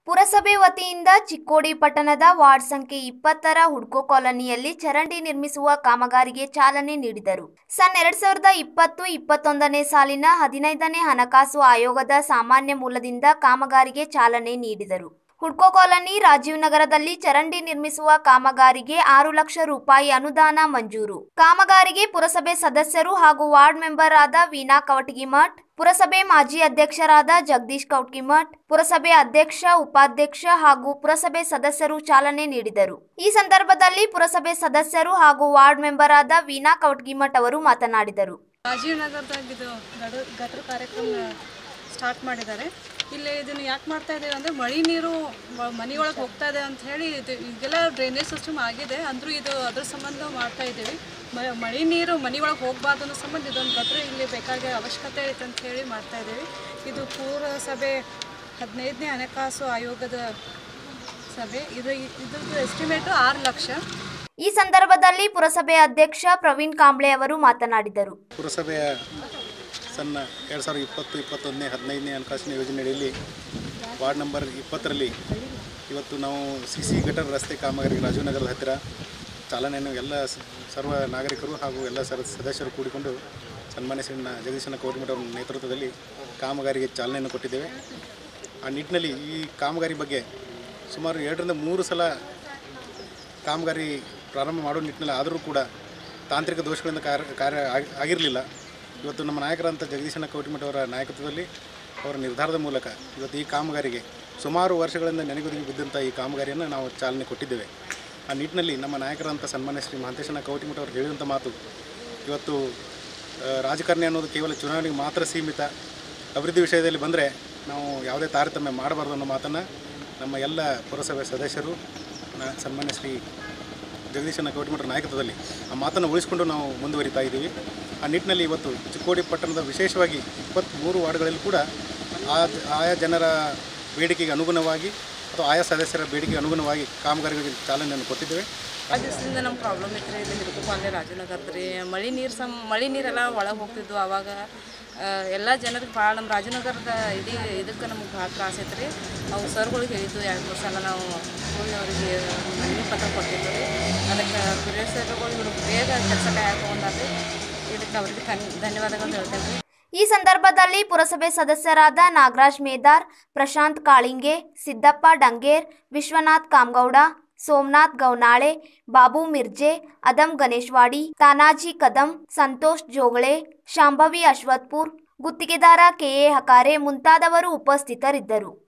ಪುರಸಭೆ ವತಿಯಿಂದ ಚಿಕ್ಕೋಡಿ ಪಟ್ಟಣದ ವಾರ್ಡ್ ಸಂಖ್ಯೆ ಇಪ್ಪತ್ತರ ಹುಡ್ಕೋ ಕಾಲೋನಿಯಲ್ಲಿ ಚರಂಡಿ ನಿರ್ಮಿಸುವ ಕಾಮಗಾರಿಗೆ ಚಾಲನೆ ನೀಡಿದರು ಸನ್ ಎರಡ್ ಸಾವಿರದ ಇಪ್ಪತ್ತು ಇಪ್ಪತ್ತೊಂದನೇ ಸಾಲಿನ ಹದಿನೈದನೇ ಹಣಕಾಸು ಆಯೋಗದ ಸಾಮಾನ್ಯ ಮೂಲದಿಂದ ಕಾಮಗಾರಿಗೆ ಚಾಲನೆ ನೀಡಿದರು ಹುಡ್ಕೋ ಕಾಲೋನಿ ರಾಜೀವ್ ನಗರದಲ್ಲಿ ಚರಂಡಿ ನಿರ್ಮಿಸುವ ಕಾಮಗಾರಿಗೆ ಆರು ಲಕ್ಷ ರೂಪಾಯಿ ಅನುದಾನ ಮಂಜೂರು ಕಾಮಗಾರಿಗೆ ಪುರಸಭೆ ಸದಸ್ಯರು ಹಾಗೂ ವಾರ್ಡ್ ಮೆಂಬರ್ ಆದ ವೀಣಾ ಕವಟಗಿಮಠ್ ಪುರಸಭೆ ಮಾಜಿ ಅಧ್ಯಕ್ಷರಾದ ಜಗದೀಶ್ ಕೌಟ್ಕಿಮಠ್ ಪುರಸಭೆ ಅಧ್ಯಕ್ಷ ಉಪಾಧ್ಯಕ್ಷ ಹಾಗೂ ಪುರಸಭೆ ಸದಸ್ಯರು ಚಾಲನೆ ನೀಡಿದರು ಈ ಸಂದರ್ಭದಲ್ಲಿ ಪುರಸಭೆ ಸದಸ್ಯರು ಹಾಗೂ ವಾರ್ಡ್ ಮೆಂಬರ್ ಆದ ವೀಣಾ ಕೌಟ್ಗಿಮಠ್ ಅವರು ಮಾತನಾಡಿದರು ರಾಜೀವ್ ನಗರದಾಗ ಇದು ಗಡ ಗಟರ ಕಾರ್ಯಕ್ರಮ ಸ್ಟಾರ್ಟ್ ಮಾಡಿದ್ದಾರೆ ಇಲ್ಲಿ ಇದನ್ನು ಯಾಕೆ ಮಾಡ್ತಾ ಇದ್ದೇವೆ ಅಂದರೆ ಮಳೆ ನೀರು ಮ- ಮನೆಯೊಳಗೆ ಹೋಗ್ತಾ ಇದೆ ಅಂತ ಹೇಳಿ ಇದು ಈಗೆಲ್ಲ ಡ್ರೈನೇಜ್ ಸಿಸ್ಟಮ್ ಆಗಿದೆ ಅಂದರೂ ಇದು ಅದ್ರ ಸಂಬಂಧ ಮಾಡ್ತಾ ಇದ್ದೀವಿ ಮ- ಮಳೆ ನೀರು ಮನೆಯೊಳಗೆ ಹೋಗಬಾರ್ದು ಅನ್ನೋ ಸಂಬಂಧ ಇದೊಂದು ಗಟ್ರ ಇಲ್ಲಿ ಬೇಕಾಗಿ ಅವಶ್ಯಕತೆ ಐತೆ ಅಂತ ಹೇಳಿ ಮಾಡ್ತಾ ಇದ್ದೀವಿ ಇದು ಪುರಸಭೆ ಹದಿನೈದನೇ ಹಣಕಾಸು ಆಯೋಗದ ಸಭೆ ಇದು ಇದ್ರದ್ದು ಎಸ್ಟಿಮೇಟು ಆರು ಲಕ್ಷ ಈ ಸಂದರ್ಭದಲ್ಲಿ ಪುರಸಭೆ ಅಧ್ಯಕ್ಷ ಪ್ರವೀಣ್ ಕಾಂಬ್ಳೆ ಅವರು ಮಾತನಾಡಿದರು ಪುರಸಭೆಯ ಸಣ್ಣ ಎರಡು ಸಾವಿರದ ಇಪ್ಪತ್ತು ಇಪ್ಪತ್ತೊಂದನೇ ಹದಿನೈದನೇ ಹಣಕಾಸಿನ ಯೋಜನೆಯಡಿಯಲ್ಲಿ ವಾರ್ಡ್ ನಂಬರ್ ಇಪ್ಪತ್ತರಲ್ಲಿ ಇವತ್ತು ನಾವು ಸಿ ಸಿ ಗಟರ್ ರಸ್ತೆ ಕಾಮಗಾರಿಗೆ ರಾಜೀವ್ನಗರದ ಹತ್ತಿರ ಚಾಲನೆಯನ್ನು ಎಲ್ಲ ಸ- ಸರ್ವ ನಾಗರಿಕರು ಹಾಗೂ ಎಲ್ಲ ಸರ ಸದಸ್ಯರು ಕೂಡಿಕೊಂಡು ಸನ್ಮಾನ್ಯ ಶ್ರೀ ನ- ಜಗದೀಶನ ಕೌಟಿಮಠ ಅವರ ನೇತೃತ್ವದಲ್ಲಿ ಕಾಮಗಾರಿಗೆ ಚಾಲನೆಯನ್ನು ಕೊಟ್ಟಿದ್ದೇವೆ ಆ ನಿಟ್ಟಿನಲ್ಲಿ ಈ ಕಾಮಗಾರಿ ಬಗ್ಗೆ ಸುಮಾರು ಎರಡರಿಂದ ಮೂರು ಸಲ ಕಾಮಗಾರಿ ಪ್ರಾರಂಭ ಮಾಡೋ ನಿಟ್ಟಿನಲ್ಲಿ ಆದರೂ ಕೂಡ ತಾಂತ್ರಿಕ ದೋಷಗಳಿಂದ ಕಾರ್ಯ ಕಾರ್ಯ ಆಗಿ- ಆಗಿರಲಿಲ್ಲ ಇವತ್ತು ನಮ್ಮ ನಾಯಕರಂಥ ಜಗದೀಶನ ಕೌಟಿಮಠ ಅವರ ನಾಯಕತ್ವದಲ್ಲಿ ಅವರ ನಿರ್ಧಾರದ ಮೂಲಕ ಇವತ್ತು ಈ ಕಾಮಗಾರಿಗೆ ಸುಮಾರು ವರ್ಷಗಳಿಂದ ನೆನೆಗುದಿಗೆ ಬಿದ್ದಂಥ ಈ ಕಾಮಗಾರಿಯನ್ನು ನಾವು ಚಾಲನೆ ಕೊಟ್ಟಿದ್ದೇವೆ ಆ ನಿಟ್ಟಿನಲ್ಲಿ ನಮ್ಮ ನಾಯಕರಂಥ ಸನ್ಮಾನ್ಯ ಶ್ರೀ ಮಹಂತೇಶನ ಕೌಟಿಮಠ ಅವರು ಹೇಳಿದಂಥ ಮಾತು ಇವತ್ತು ಆ, ರಾಜಕಾರಣಿ ಅನ್ನೋದು ಕೇವಲ ಚುನಾವಣೆಗೆ ಮಾತ್ರ ಸೀಮಿತ ಅಭಿವೃದ್ಧಿ ವಿಷಯದಲ್ಲಿ ಬಂದರೆ ನಾವು ಯಾವುದೇ ತಾರತಮ್ಯ ಮಾಡಬಾರ್ದು ಅನ್ನೋ ಮಾತನ್ನು ನಮ್ಮ ಎಲ್ಲ ಪುರಸಭೆ ಸದಸ್ಯರು ನ- ಸನ್ಮಾನ್ಯ ಶ್ರೀ ಜಗದೀಶನ ಕೌಟಿಮಠರ ನಾಯಕತ್ವದಲ್ಲಿ ಆ ಮಾತನ್ನು ಉಳಿಸಿಕೊಂಡು ನಾವು ಮುಂದುವರಿತಾ ಇದ್ದೀವಿ ಆ ನಿಟ್ಟಿನಲ್ಲಿ ಇವತ್ತು ಚಿಕ್ಕೋಡಿ ಪಟ್ಟಣದ ವಿಶೇಷವಾಗಿ ಇಪ್ಪತ್ತ್ಮೂರು ವಾರ್ಡ್ಗಳಲ್ಲಿ ಕೂಡ ಆ ಆಯಾ ಜನರ ಬೇಡಿಕೆಗೆ ಅನುಗುಣವಾಗಿ ಅಥವಾ ಆಯಾ ಸದಸ್ಯರ ಬೇಡಿಕೆಗೆ ಅನುಗುಣವಾಗಿ ಕಾಮಗಾರಿಗಳಿಗೆ ಚಾಲನೆಯನ್ನು ಕೊಟ್ಟಿದ್ದೇವೆ ಆ ದಿವಸದಿಂದ ನಮ್ಮ ಪ್ರಾಬ್ಲಮ್ ಇತ್ತು ರೀ ಇಲ್ಲಿ ಹಿಡ್ಕೊ ಅಲ್ಲಿ ರಾಜನಗರದ ರೀ ಮಳೆ ನೀರು ಸಮ್ ಮಳೆ ನೀರೆಲ್ಲ ಒಳಗೆ ಹೋಗ್ತಿದ್ವು ಆವಾಗ ಎಲ್ಲ ಜನರಿಗೆ ಭಾಳ ನಮ್ಮ ರಾಜನಗರದ ಇಡೀ ಇದಕ್ಕೆ ನಮ್ಗೆ ಭಾಳ ತ್ರಾಸ ಐತೆ ರೀ ಅವು ಸರ್ಗಳಿಗೆ ಹೇಳಿದ್ದು ಎರಡು ಮೂರು ಸಲ ನಾವು ಹೋಗಿ ಅವರಿಗೆ ಮನವಿ ಪತ್ರ ಕೊಟ್ಟಿದ್ದು ರೀ ಅದಕ್ಕೆ ಸರ್ಗಳು ಇವರು ಬೇಗ ಕೆಲಸ ಕೈ ಹಾಕೊಂಡಾರ್ರಿ ಇದಕ್ಕೆ ಅವ್ರಿಗೆ ಧನ್- ಧನ್ಯವಾದಗಳು ಹೇಳ್ತೇನೆ ರೀ ಈ ಸಂದರ್ಭದಲ್ಲಿ ಪುರಸಭೆ ಸದಸ್ಯರಾದ ನಾಗರಾಜ್ ಮೇದಾರ್ ಪ್ರಶಾಂತ್ ಕಾಳಿಂಗೆ ಸಿದ್ದಪ್ಪ ಡಂಗೇರ್ ವಿಶ್ವನಾಥ್ ಕಾಮಗೌಡ ಸೋಮನಾಥ್ ಗೌನಾಳೆ ಬಾಬು ಮಿರ್ಜೆ ಅದಂ ಗಣೇಶ್ವಾಡಿ ತಾನಾಜಿ ಕದಂ ಸಂತೋಷ್ ಜೋಗಳೆ ಶಾಂಭವಿ ಅಶ್ವತ್ಪುರ್ ಗುತ್ತಿಗೆದಾರ ಕೆಎ ಹಕಾರೆ ಮುಂತಾದವರು ಉಪಸ್ಥಿತರಿದ್ದರು